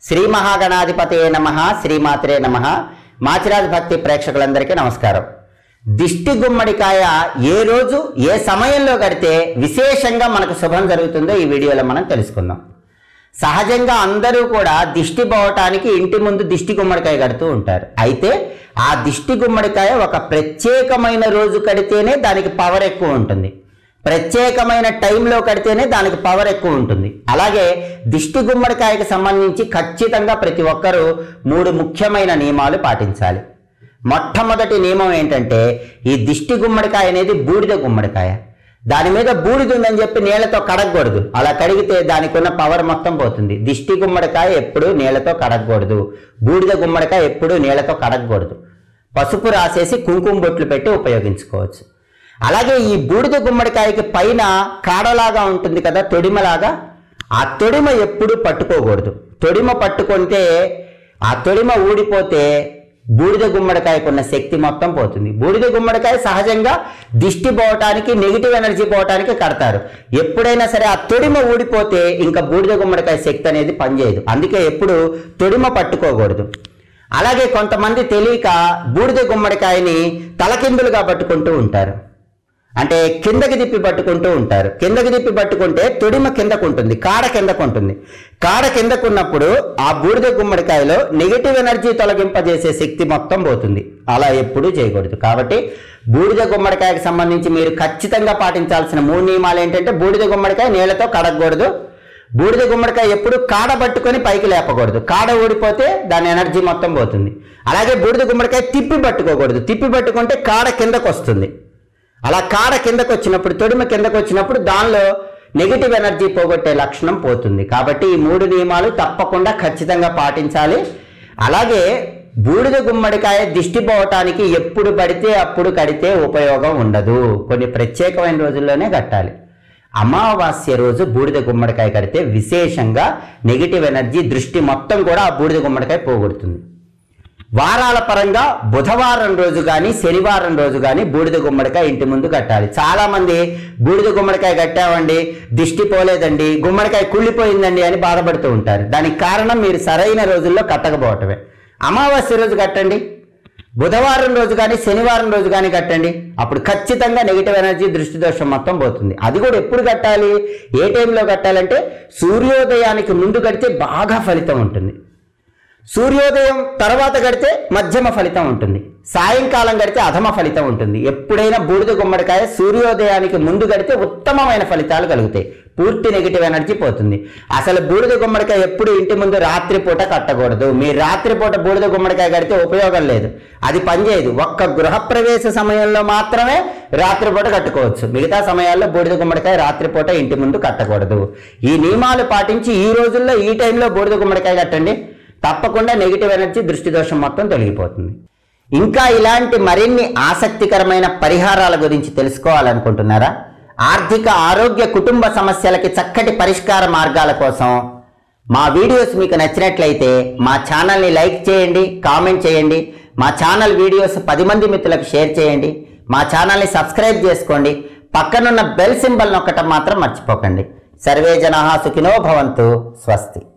శ్రీ మహాగణాధిపతయే నమ శ్రీమాత్రే నమ మాచిరాజ్ భక్తి ప్రేక్షకులందరికీ నమస్కారం దిష్టి గుమ్మడికాయ ఏ రోజు ఏ సమయంలో కడితే విశేషంగా మనకు శుభం జరుగుతుందో ఈ వీడియోలో మనం తెలుసుకుందాం సహజంగా అందరూ కూడా దిష్టి పోవటానికి ఇంటి ముందు దిష్టి గుమ్మడికాయ కడుతూ ఉంటారు అయితే ఆ దిష్టి గుమ్మడికాయ ఒక ప్రత్యేకమైన రోజు కడితేనే దానికి పవర్ ఎక్కువ ఉంటుంది ప్రత్యేకమైన టైంలో కడితేనే దానికి పవర్ ఎక్కువ ఉంటుంది అలాగే దిష్టి గుమ్మడికాయకి సంబంధించి ఖచ్చితంగా ప్రతి ఒక్కరూ మూడు ముఖ్యమైన నియమాలు పాటించాలి మొట్టమొదటి నియమం ఏంటంటే ఈ దిష్టి గుమ్మడికాయ అనేది బూడిద గుమ్మడికాయ దాని మీద బూడిద ఉందని చెప్పి నీళ్లతో కడగకూడదు అలా కడిగితే దానికి ఉన్న పవర్ మొత్తం పోతుంది దిష్టి గుమ్మడికాయ ఎప్పుడు నీళ్లతో కడగకూడదు బూడిద గుమ్మడికాయ ఎప్పుడు నీళ్లతో కడగకూడదు పసుపు రాసేసి కుంకుమ బొట్లు పెట్టి ఉపయోగించుకోవచ్చు అలాగే ఈ బూడిద గుమ్మడికాయకి పైన కాడలాగా ఉంటుంది కదా తొడిమలాగా ఆ తొడిమ ఎప్పుడు పట్టుకోకూడదు తొడిమ పట్టుకుంటే ఆ తొడిమ ఊడిపోతే బూడిద గుమ్మడికాయకు ఉన్న శక్తి మొత్తం పోతుంది బూడిద గుమ్మడికాయ సహజంగా దిష్టి పోవటానికి నెగిటివ్ ఎనర్జీ పోవటానికి కడతారు ఎప్పుడైనా సరే ఆ తొడిమ ఊడిపోతే ఇంకా బూడిద గుమ్మడికాయ శక్తి అనేది పనిచేయదు అందుకే ఎప్పుడు తొడిమ పట్టుకోకూడదు అలాగే కొంతమంది తెలియక బూడిద గుమ్మడికాయని తలకిందులుగా పట్టుకుంటూ ఉంటారు అంటే కిందకి తిప్పి పట్టుకుంటూ ఉంటారు కిందకి తిప్పి పట్టుకుంటే తొడిమ కిందకు ఉంటుంది కాడ కిందకు ఉంటుంది కాడ కిందకున్నప్పుడు ఆ బూడిద గుమ్మడికాయలో నెగిటివ్ ఎనర్జీ తొలగింపజేసే శక్తి మొత్తం పోతుంది అలా ఎప్పుడూ చేయకూడదు కాబట్టి బూడిద గుమ్మడికాయకి సంబంధించి మీరు ఖచ్చితంగా పాటించాల్సిన మూడు నియమాలు ఏంటంటే బూడిద గుమ్మడికాయ నీళ్లతో కడగకూడదు బూడిద గుమ్మడికాయ ఎప్పుడు కాడ పట్టుకొని పైకి లేపకూడదు కాడ ఊడిపోతే దాని ఎనర్జీ మొత్తం పోతుంది అలాగే బూడిద గుమ్మడికాయ తిప్పి పట్టుకోకూడదు తిప్పి పట్టుకుంటే కాడ కిందకు వస్తుంది అలా కాడ కిందకు వచ్చినప్పుడు తొడిమ కిందకు వచ్చినప్పుడు దానిలో నెగిటివ్ ఎనర్జీ పోగొట్టే లక్షణం పోతుంది కాబట్టి ఈ మూడు నియమాలు తప్పకుండా ఖచ్చితంగా పాటించాలి అలాగే బూడిద గుమ్మడికాయ దిష్టి పోవటానికి ఎప్పుడు పడితే అప్పుడు కడితే ఉపయోగం ఉండదు కొన్ని ప్రత్యేకమైన రోజుల్లోనే కట్టాలి అమావాస్య రోజు బూడిద గుమ్మడికాయ కడితే విశేషంగా నెగిటివ్ ఎనర్జీ దృష్టి మొత్తం కూడా ఆ బూడిద గుమ్మడికాయ పోగొడుతుంది వారాల పరంగా బుధవారం రోజు కానీ శనివారం రోజు కానీ బూడిద గుమ్మడికాయ ఇంటి ముందు కట్టాలి చాలా మంది బూడిద గుమ్మడికాయ కట్టామండి దిష్టి పోలేదండి గుమ్మడికాయ కుళ్ళిపోయిందండి అని బాధపడుతూ ఉంటారు దానికి కారణం మీరు సరైన రోజుల్లో కట్టకపోవటమే అమావాస్య రోజు కట్టండి బుధవారం రోజు కానీ శనివారం రోజు కానీ కట్టండి అప్పుడు ఖచ్చితంగా నెగిటివ్ ఎనర్జీ దృష్టి దోషం మొత్తం పోతుంది అది కూడా ఎప్పుడు కట్టాలి ఏ టైంలో కట్టాలంటే సూర్యోదయానికి ముందు కడితే బాగా ఫలితం ఉంటుంది సూర్యోదయం తర్వాత గడితే మధ్యమ ఫలితం ఉంటుంది సాయంకాలం గడితే అధమ ఫలితం ఉంటుంది ఎప్పుడైనా బూడిద గుమ్మడికాయ సూర్యోదయానికి ముందు గడితే ఉత్తమమైన ఫలితాలు కలుగుతాయి పూర్తి నెగిటివ్ ఎనర్జీ పోతుంది అసలు బూడిద గుమ్మడికాయ ఎప్పుడు ఇంటి ముందు రాత్రిపూట కట్టకూడదు మీరు రాత్రిపూట బూడిద గుమ్మడికాయ కడితే ఉపయోగం లేదు అది పనిచేయదు ఒక్క గృహప్రవేశ సమయంలో మాత్రమే రాత్రిపూట కట్టుకోవచ్చు మిగతా సమయాల్లో బూడిద గుమ్మడికాయ రాత్రిపూట ఇంటి ముందు కట్టకూడదు ఈ నియమాలు పాటించి ఈ రోజుల్లో ఈ టైంలో బూడిద గుమ్మడికాయ కట్టండి తప్పకుండా నెగిటివ్ ఎనర్జీ దృష్టి దోషం మొత్తం తొలగిపోతుంది ఇంకా ఇలాంటి మరిన్ని ఆసక్తికరమైన పరిహారాల గురించి తెలుసుకోవాలనుకుంటున్నారా ఆర్థిక ఆరోగ్య కుటుంబ సమస్యలకి చక్కటి పరిష్కార మార్గాల కోసం మా వీడియోస్ మీకు నచ్చినట్లయితే మా ఛానల్ని లైక్ చేయండి కామెంట్ చేయండి మా ఛానల్ వీడియోస్ పది మంది మిత్రులకు షేర్ చేయండి మా ఛానల్ని సబ్స్క్రైబ్ చేసుకోండి పక్కనున్న బెల్ సింబల్ నొక్కటం మాత్రం మర్చిపోకండి సర్వే జనా సుఖినో భవంతు స్వస్తి